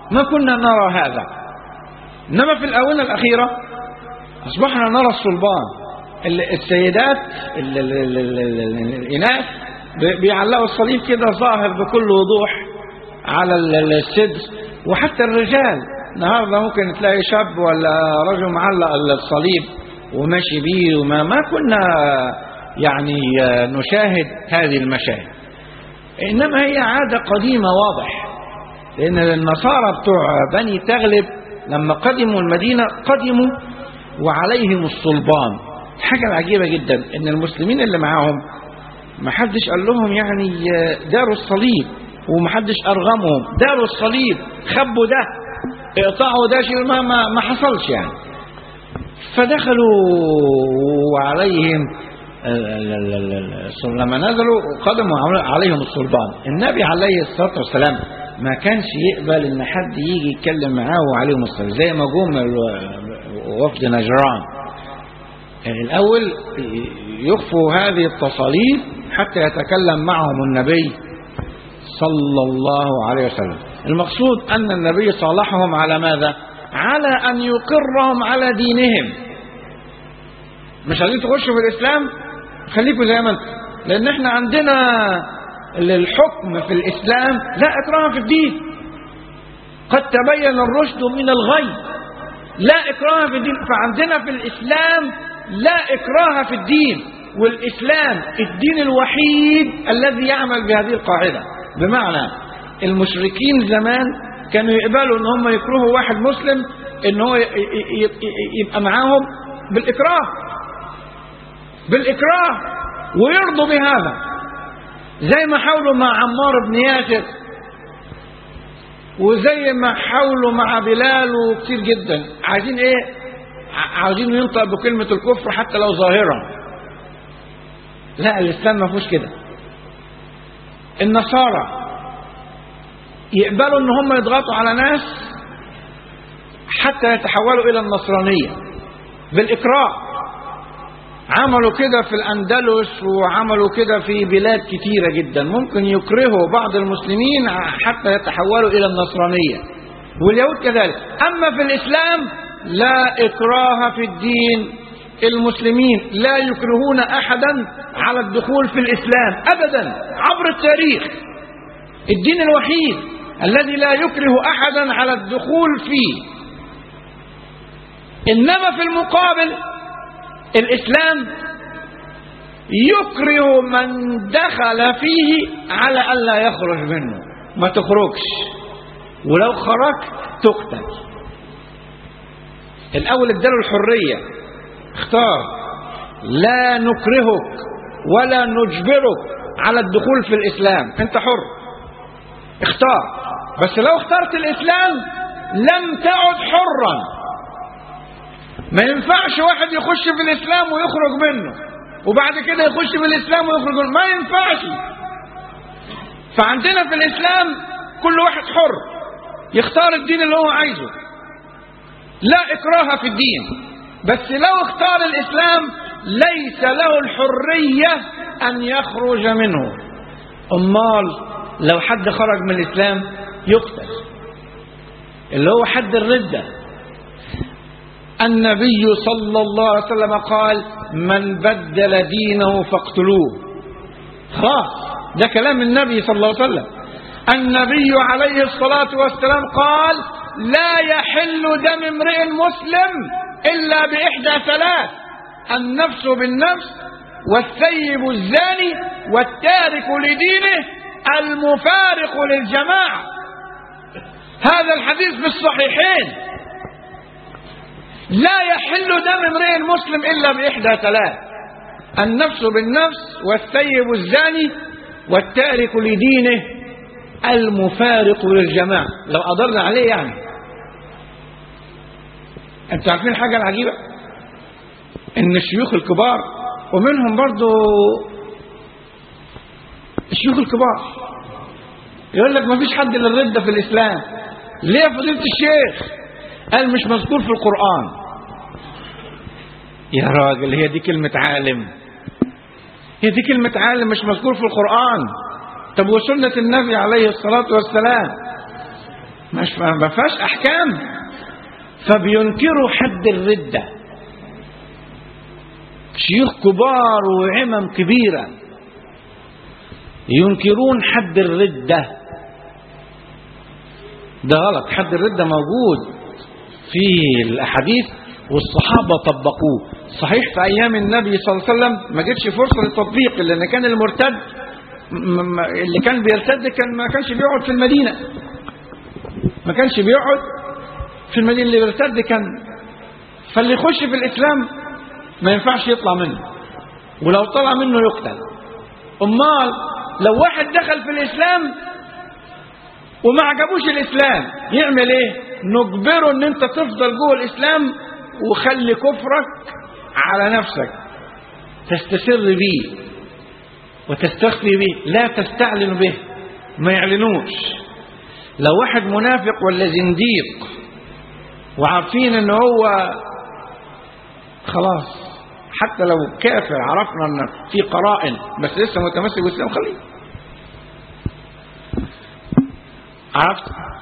ما كنا نرى هذا إنما في الآونة الأخيرة أصبحنا نرى الصلبان ال- السيدات ال- ال- ال- ال- ال- الإناث بي- بيعلقوا الصليب كده ظاهر بكل وضوح على ال- ال- الصدر وحتى الرجال النهارده ممكن تلاقي شاب ولا رجل معلق الصليب وماشي بيه وما ما كنا يعني آه، نشاهد هذه المشاهد انما هي عاده قديمه واضح لان النصارى بتوع بني تغلب لما قدموا المدينه قدموا وعليهم الصلبان الحاجه العجيبه جدا ان المسلمين اللي معاهم ما حدش قال لهم يعني آه، داروا الصليب وما حدش ارغمهم داروا الصليب خبوا ده اقطعوا ده شيء ما ما, ما حصلش يعني فدخلوا وعليهم ال- ال- ال- ال- لما نزلوا قدموا عليهم الصلبان النبي عليه الصلاة والسلام ما كانش يقبل ان حد يجي يتكلم معاه وعليهم الصليب زي ما جم ال- وفد نجران الاول يخفوا هذه التصاليب حتى يتكلم معهم النبي صلى الله عليه وسلم المقصود أن النبي صالحهم على ماذا على أن يقرهم على دينهم مش عايزين تخشوا في الإسلام خليكم زي ما انتم لأن احنا عندنا الحكم في الإسلام لا إكراه في الدين قد تبين الرشد من الغي لا إكراه في الدين فعندنا في الإسلام لا إكراه في الدين والإسلام الدين الوحيد الذي يعمل بهذه القاعدة بمعنى المشركين زمان كانوا يقبلوا ان هم يكرهوا واحد مسلم ان هو ي- ي- ي- يبقى معاهم بالإكراه بالإكراه ويرضوا بهذا زي ما حاولوا مع عمار بن ياسر وزي ما حاولوا مع بلال وكتير جدا عايزين ايه ع- عاوزين ينطق بكلمة الكفر حتى لو ظاهرا لا الإسلام ما فيهوش كده النصارى يقبلوا ان هم يضغطوا على ناس حتى يتحولوا الى النصرانية بالإكراه عملوا كده في الأندلس وعملوا كده في بلاد كتيرة جدا ممكن يكرهوا بعض المسلمين حتى يتحولوا إلى النصرانية واليهود كذلك أما في الإسلام لا إكراه في الدين المسلمين لا يكرهون أحدا على الدخول في الإسلام أبدا عبر التاريخ الدين الوحيد الذي لا يكره أحدا على الدخول فيه إنما في المقابل الإسلام يكره من دخل فيه على ألا يخرج منه ما تخرجش ولو خرجت تقتل الأول اداله الحرية اختار لا نكرهك ولا نجبرك على الدخول في الإسلام أنت حر اختار بس لو اخترت الإسلام لم تعد حرا ما ينفعش واحد يخش في الإسلام ويخرج منه وبعد كده يخش في الإسلام ويخرج منه ما ينفعش فعندنا في الإسلام كل واحد حر يختار الدين اللي هو عايزه لا إكراه في الدين بس لو اختار الإسلام ليس له الحرية أن يخرج منه أمال لو حد خرج من الإسلام يقتل اللي هو حد الردة النبي صلى الله عليه وسلم قال من بدل دينه فاقتلوه خلاص ده كلام النبي صلى الله عليه وسلم النبي عليه الصلاة والسلام قال لا يحل دم امرئ مسلم إلا بإحدى ثلاث النفس بالنفس والثيب الزاني والتارك لدينه المفارق للجماعة هذا الحديث في الصحيحين لا يحل دم امرئ مسلم إلا بإحدى ثلاث النفس بالنفس والثيب الزاني والتارك لدينه المفارق للجماعة لو قدرنا عليه يعني انتوا عارفين الحاجة العجيبة ان الشيوخ الكبار ومنهم برضو الشيوخ الكبار يقول لك ما فيش حد للردة في الإسلام ليه يا فضيلة الشيخ قال مش مذكور في القرآن يا راجل هي دي كلمة عالم هي دي كلمة عالم مش مذكور في القرآن طب وسنة النبي عليه الصلاة والسلام مش ما فيهاش احكام فبينكروا حد الردة شيوخ كبار وعمم كبيرة ينكرون حد الردة ده غلط حد الردة موجود في الأحاديث والصحابة طبقوه صحيح في أيام النبي صلى الله عليه وسلم ما جتش فرصة للتطبيق لأن كان المرتد م- م- اللي كان بيرتد كان ما كانش بيقعد في المدينة ما كانش بيقعد في المدينة اللي بيرتد كان فاللي يخش في الإسلام ما ينفعش يطلع منه ولو طلع منه يقتل أمال لو واحد دخل في الإسلام وما عجبوش الإسلام يعمل إيه نجبره أن أنت تفضل جوه الإسلام وخلي كفرك على نفسك تستسر به وتستخفي به لا تستعلن به ما يعلنوش لو واحد منافق ولا زنديق وعارفين ان هو خلاص حتى لو كافر عرفنا ان في قرائن بس لسه متمسك بالاسلام خليه عرفت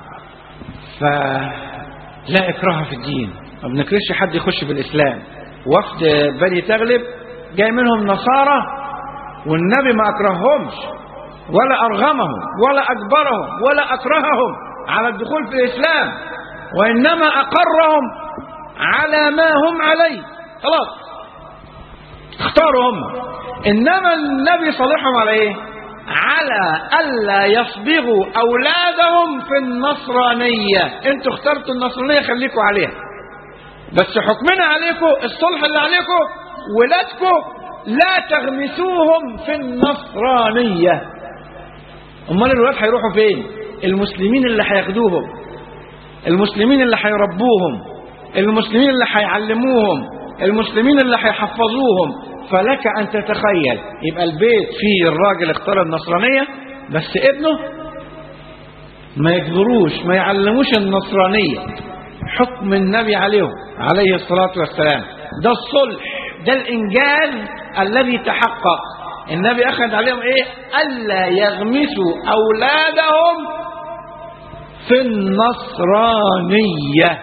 فلا اكراه في الدين ما بنكرهش حد يخش في الاسلام وفد بني تغلب جاي منهم نصارى والنبي ما اكرههمش ولا ارغمهم ولا اجبرهم ولا اكرههم على الدخول في الاسلام وانما اقرهم على ما هم عليه خلاص اختاروا هم انما النبي صالحهم على ايه على الا يصبغوا اولادهم في النصرانيه انتوا اخترتوا النصرانيه خليكم عليها بس حكمنا عليكم الصلح اللي عليكم ولادكم لا تغمسوهم في النصرانيه امال الولاد هيروحوا فين المسلمين اللي هياخدوهم المسلمين اللي هيربوهم المسلمين اللي هيعلموهم المسلمين اللي هيحفظوهم فلك ان تتخيل يبقى البيت فيه الراجل اختار النصرانيه بس ابنه ما يجبروش ما يعلموش النصرانيه حكم النبي عليهم عليه الصلاه والسلام ده الصلح ده الانجاز الذي تحقق النبي اخذ عليهم ايه الا يغمسوا اولادهم في النصرانيه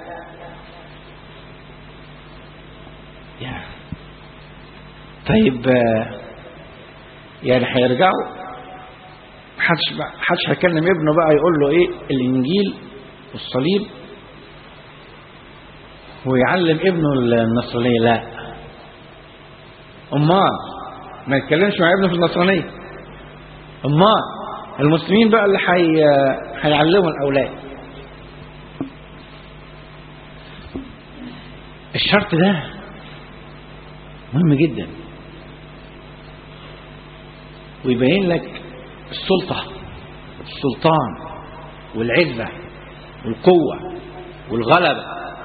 يا. طيب آه، يعني هيرجعوا محدش بقى- محدش هيكلم ابنه بقى يقول له ايه الانجيل والصليب ويعلم ابنه النصرانيه لا امال ما يتكلمش مع ابنه في النصرانيه امال المسلمين بقى اللي حي... هيعلموا الاولاد الشرط ده مهم جدا ويبين لك السلطة السلطان والعزة والقوة والغلبة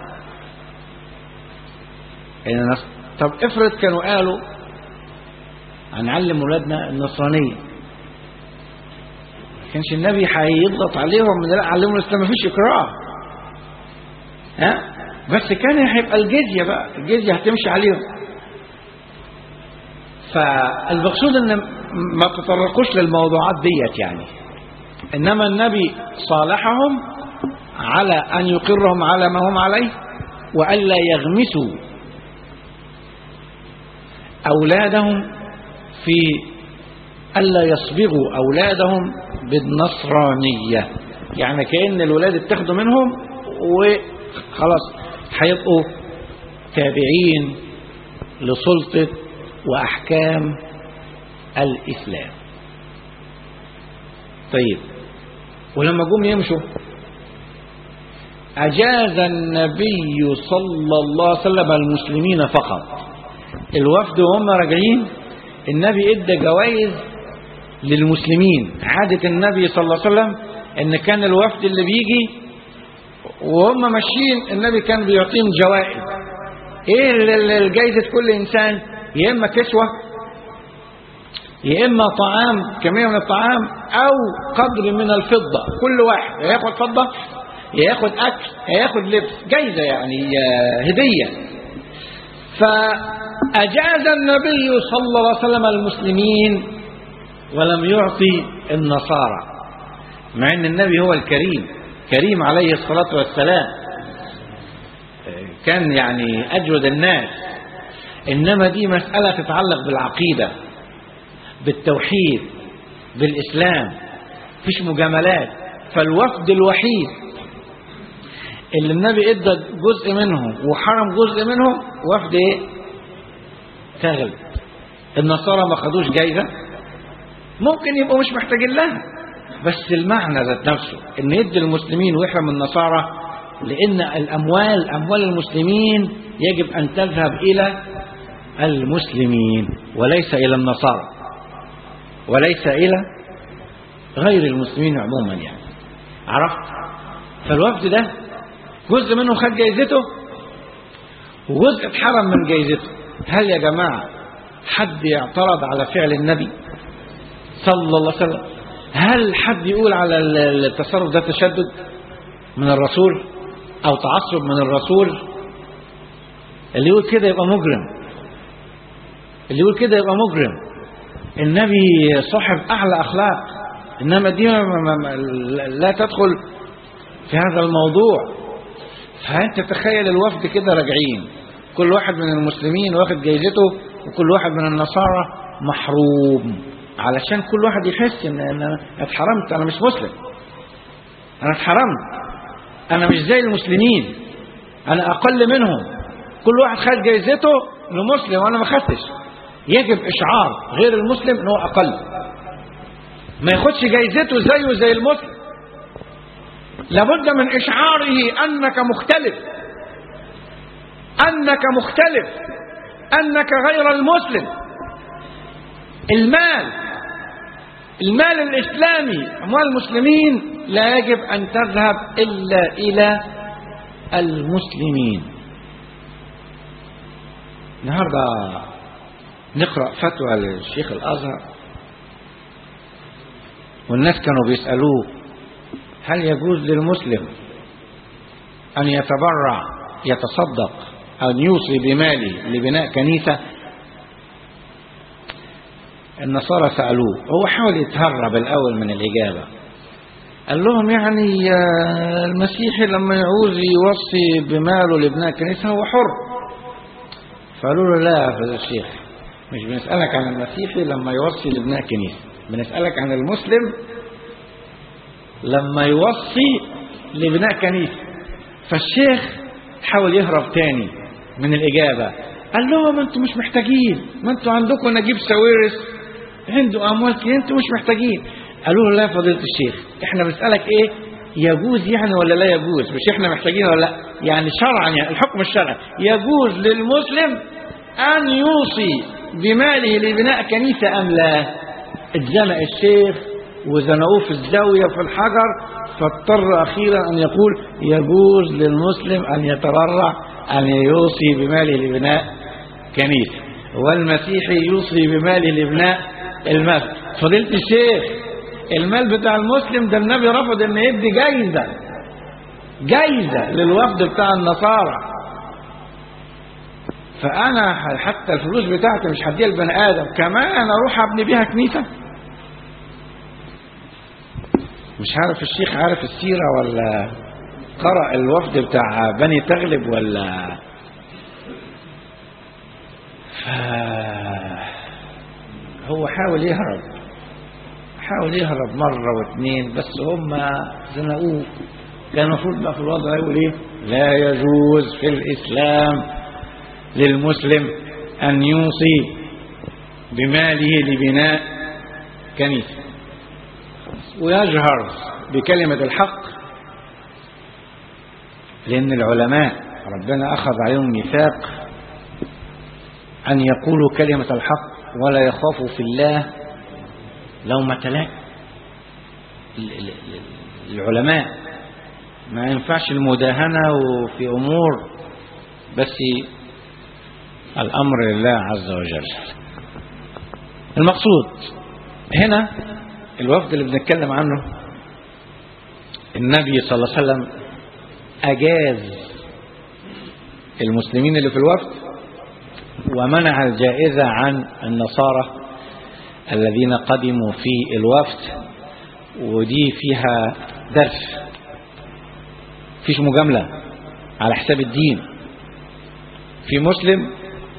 يعني نص... طب افرض كانوا قالوا هنعلم ولادنا النصرانية ما كانش النبي هيضغط عليهم لا علموا الاسلام مفيش اكراه ها بس كان هيبقى الجزية بقى الجزية هتمشي عليهم فالمقصود ان ما تطرقوش للموضوعات ديت يعني انما النبي صالحهم على ان يقرهم على ما هم عليه والا يغمسوا اولادهم في الا يصبغوا اولادهم بالنصرانيه يعني كان الولاد اتخذوا منهم وخلاص هيبقوا تابعين لسلطه واحكام الاسلام طيب ولما جم يمشوا اجاز النبي صلى الله عليه وسلم المسلمين فقط الوفد وهم راجعين النبي ادى جوائز للمسلمين عادة النبي صلى الله عليه وسلم ان كان الوفد اللي بيجي وهم ماشيين النبي كان بيعطيهم جوائز ايه الجائزة كل انسان يا اما كسوة يا اما طعام كمية من الطعام او قدر من الفضة كل واحد يا ياخد فضة يا ياخد اكل يا ياخد لبس جايزة يعني هدية فأجاز النبي صلى الله عليه وسلم المسلمين ولم يعطي النصارى مع ان النبي هو الكريم كريم عليه الصلاة والسلام كان يعني أجود الناس إنما دي مسألة تتعلق بالعقيدة بالتوحيد بالإسلام فيش مجاملات فالوفد الوحيد اللي النبي ادى جزء منهم وحرم جزء منهم وفد ايه تغلب النصارى ما خدوش جايزة ممكن يبقوا مش محتاجين لها بس المعنى ذات نفسه ان يدي المسلمين ويحرم النصارى لان الاموال اموال المسلمين يجب ان تذهب الى المسلمين وليس الى النصارى وليس الى غير المسلمين عموما يعني عرفت فالوفد ده جزء منه خد جايزته وجزء اتحرم من جايزته هل يا جماعة حد يعترض على فعل النبي صلى الله عليه وسلم هل حد يقول على التصرف ده تشدد من الرسول او تعصب من الرسول اللي يقول كده يبقى مجرم اللي يقول كده يبقى مجرم النبي صاحب اعلى اخلاق انما دي ما ما ما لا تدخل في هذا الموضوع فانت تخيل الوفد كده راجعين كل واحد من المسلمين واخد جايزته وكل واحد من النصارى محروم علشان كل واحد يحس ان انا اتحرمت انا مش مسلم انا اتحرمت انا مش زي المسلمين انا اقل منهم كل واحد خد جايزته لمسلم وانا ما خدتش يجب اشعار غير المسلم ان هو اقل ما ياخدش جايزته زيه زي المسلم لابد من اشعاره انك مختلف انك مختلف انك غير المسلم المال المال الاسلامي اموال المسلمين لا يجب ان تذهب الا الى المسلمين النهارده نقرا فتوى للشيخ الازهر والناس كانوا بيسالوه هل يجوز للمسلم ان يتبرع يتصدق أن يوصي بماله لبناء كنيسة النصارى سألوه هو حاول يتهرب الأول من الإجابة قال لهم يعني المسيحي لما يعوز يوصي بماله لبناء كنيسة هو حر فقالوا له لا يا الشيخ مش بنسألك عن المسيحي لما يوصي لبناء كنيسة بنسألك عن المسلم لما يوصي لبناء كنيسة فالشيخ حاول يهرب تاني من الإجابة قال لهم انتوا مش محتاجين ما انتوا عندكم نجيب ساويرس عنده أموال كتير انتوا مش محتاجين قالوا له لا يا فضيلة الشيخ احنا بنسألك ايه يجوز يعني ولا لا يجوز مش احنا محتاجين ولا لا يعني شرعا يعني الحكم الشرعي يجوز للمسلم أن يوصي بماله لبناء كنيسة أم لا اتزنق الشيخ وزنقوه في الزاوية في الحجر فاضطر أخيرا أن يقول يجوز للمسلم أن يتبرع أن يوصي بماله لبناء كنيسة والمسيحي يوصي بماله لبناء المسجد فضيلة الشيخ المال بتاع المسلم ده النبي رفض ان يدي جايزة جايزة للوفد بتاع النصارى فأنا حتى الفلوس بتاعتي مش هديها لبني آدم كمان أروح أبني بيها كنيسة مش عارف الشيخ عارف السيرة ولا قرأ الوفد بتاع بني تغلب ولا ف... هو حاول يهرب حاول يهرب مرة واثنين بس هم زنقوه كان المفروض بقى في الوضع يقول ايه لا يجوز في الإسلام للمسلم أن يوصي بماله لبناء كنيسة ويجهر بكلمة الحق لأن العلماء ربنا أخذ عليهم ميثاق أن يقولوا كلمة الحق ولا يخافوا في الله لومة لائم العلماء ما ينفعش المداهنة وفي أمور بس الأمر لله عز وجل المقصود هنا الوفد اللي بنتكلم عنه النبي صلى الله عليه وسلم أجاز المسلمين اللي في الوفد ومنع الجائزة عن النصارى الذين قدموا في الوفد ودي فيها درس مفيش مجاملة على حساب الدين في مسلم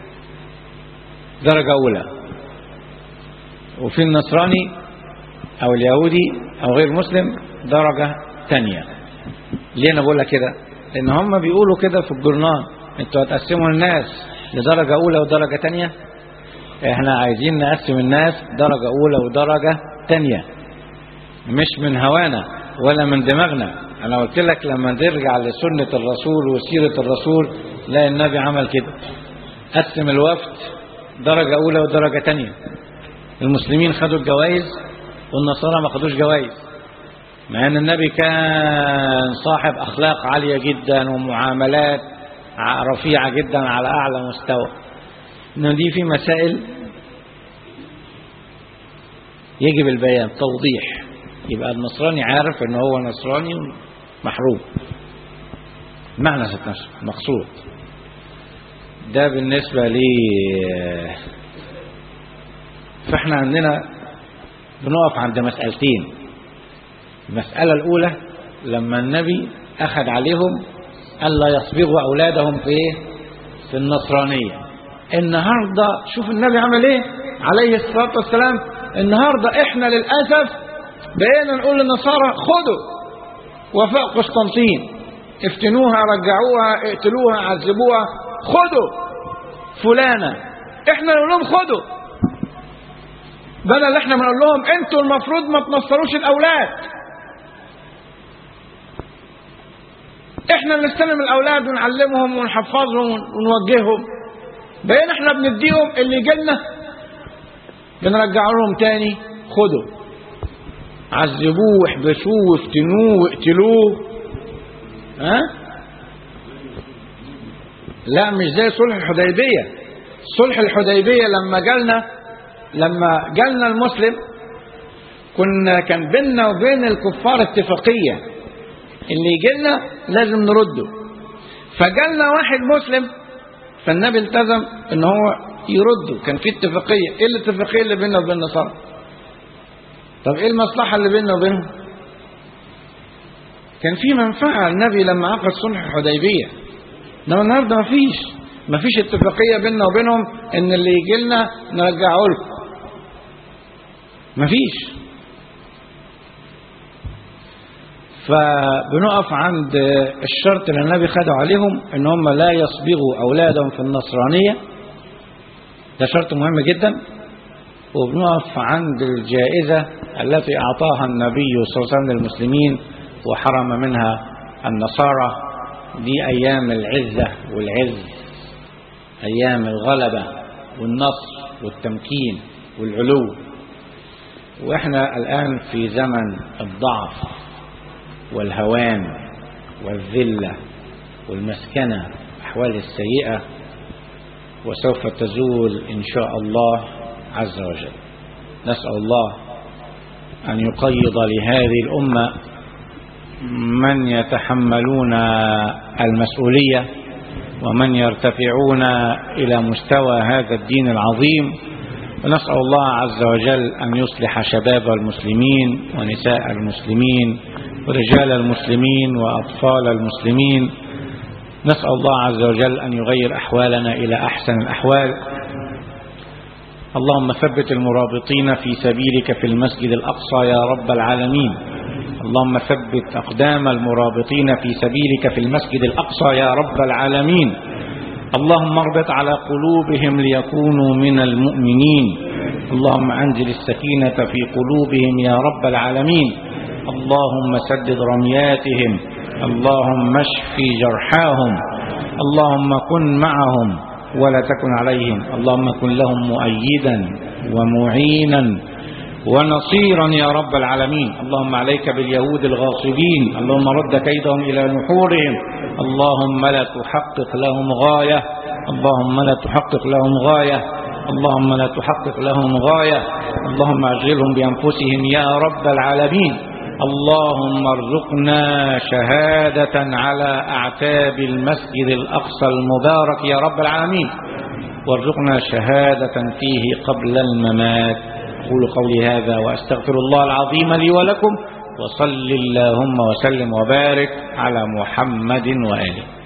درجة أولى وفي النصراني أو اليهودي أو غير مسلم درجة تانية ليه أنا بقول لك كده لأن هم بيقولوا كده في الجرنان انتوا هتقسموا الناس لدرجة أولى ودرجة تانية احنا عايزين نقسم الناس درجة أولى ودرجة تانية مش من هوانا ولا من دماغنا أنا قلت لك لما نرجع لسنة الرسول وسيرة الرسول لا النبي عمل كده قسم الوفد درجة أولى ودرجة تانية المسلمين خدوا الجوائز والنصارى ما خدوش جوائز مع أن النبي كان صاحب أخلاق عالية جدا ومعاملات رفيعة جدا على أعلى مستوى إنه دي في مسائل يجب البيان توضيح يبقى النصراني عارف ان هو نصراني محروم معنى ذات نفسه مقصود ده بالنسبة لي فاحنا عندنا بنقف عند مسألتين المسألة الأولى لما النبي أخذ عليهم ألا يصبغوا أولادهم في إيه؟ في النصرانية النهاردة شوف النبي عمل إيه عليه الصلاة والسلام النهاردة إحنا للأسف بقينا نقول للنصارى خدوا وفاء قسطنطين افتنوها رجعوها اقتلوها عذبوها خدوا فلانة احنا نقول لهم خدوا بدل احنا بنقول لهم انتوا المفروض ما تنصروش الاولاد احنا اللي نستلم الاولاد ونعلمهم ونحفظهم ونوجههم بقينا احنا بنديهم اللي يجيلنا بنرجع لهم تاني خدوا عذبوه واحبسوه وافتنوه واقتلوه ها لا مش زي صلح الحديبية صلح الحديبية لما جالنا لما جالنا المسلم كنا كان بيننا وبين الكفار اتفاقية اللي يجيلنا لازم نرده فجالنا واحد مسلم فالنبي التزم ان هو يرده كان في اتفاقية ايه الاتفاقية اللي بيننا وبين النصارى طب ايه المصلحة اللي بيننا وبينهم كان في منفعة النبي لما عقد صلح الحديبية انما النهارده ما فيش ما فيش اتفاقية بيننا وبينهم ان اللي يجي لنا نرجعه لكم ما فيش فبنقف عند الشرط اللي النبي خده عليهم ان هم لا يصبغوا اولادهم في النصرانية ده شرط مهم جدا وبنقف عند الجائزة التي أعطاها النبي صلى الله عليه وسلم للمسلمين وحرم منها النصارى دي أيام العزة والعز أيام الغلبة والنصر والتمكين والعلو وإحنا الآن في زمن الضعف والهوان والذلة والمسكنة الأحوال السيئة وسوف تزول إن شاء الله عز وجل نسأل الله أن يقيض لهذه الأمة من يتحملون المسؤولية ومن يرتفعون إلى مستوى هذا الدين العظيم ونسأل الله عز وجل أن يصلح شباب المسلمين ونساء المسلمين ورجال المسلمين وأطفال المسلمين نسأل الله عز وجل أن يغير أحوالنا إلى أحسن الأحوال اللهم ثبت المرابطين في سبيلك في المسجد الأقصى يا رب العالمين اللهم ثبت أقدام المرابطين في سبيلك في المسجد الأقصى يا رب العالمين اللهم اربط على قلوبهم ليكونوا من المؤمنين اللهم أنزل السكينة في قلوبهم يا رب العالمين اللهم سدد رمياتهم اللهم اشف جرحاهم اللهم كن معهم ولا تكن عليهم اللهم كن لهم مؤيدا ومعينا ونصيرا يا رب العالمين اللهم عليك باليهود الغاصبين اللهم رد كيدهم إلى نحورهم اللهم لا تحقق لهم غاية اللهم لا تحقق لهم غاية اللهم لا تحقق لهم غاية اللهم أشغلهم بأنفسهم يا رب العالمين اللهم ارزقنا شهادة على أعتاب المسجد الأقصى المبارك يا رب العالمين وارزقنا شهادة فيه قبل الممات أقول قولي هذا وأستغفر الله العظيم لي ولكم وصل اللهم وسلم وبارك على محمد وآله